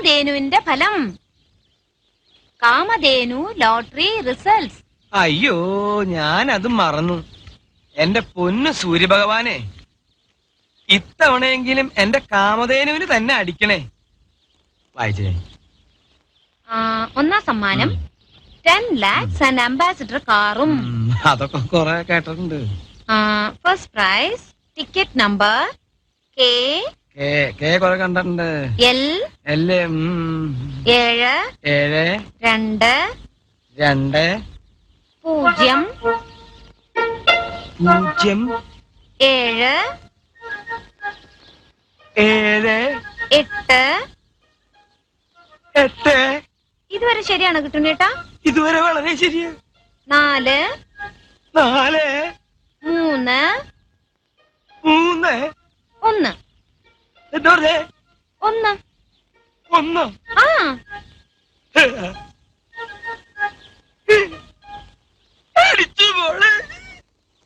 കാമധേനുവിന്റെ ഫലം Kamadhenu lottery results അയ്യോ ഞാൻ അത് മറന്നു എന്റെ പൊന്നു സൂര്യഭഗവാനെ ഇത്തവണയെങ്കിലും എന്റെ കാമധേനുവിന് തന്നെ അടിക്കണേ വായിച്ചേ ആ, ഒന്നാം സമ്മാനം ടെൻ ലാക്സ് ആൻഡ് അംബാസിഡർ കാറും ഉം, അതൊക്കെ കൊറേ കേട്ടിട്ടുണ്ട് first prize ticket number K K K കൊറേ കണ്ടിട്ടുണ്ട് എൽ എല്ലേ ഉം, ഏഴ് ഏഴ് രണ്ട് രണ്ട് പൂജ്യം പൂജ്യം ഏഴ് ഏഴ് എട്ട് എട്ട് ഇതുവരെ ശരിയാണോ കിട്ടുന്നേട്ടാ ഇതുവരെ വളരെ ശരിയാ നാല് നാല് മൂന്ന് മൂന്ന് ഒന്ന് എന്താ പറഞ്ഞേ ഒന്ന് ഒന്ന് ആ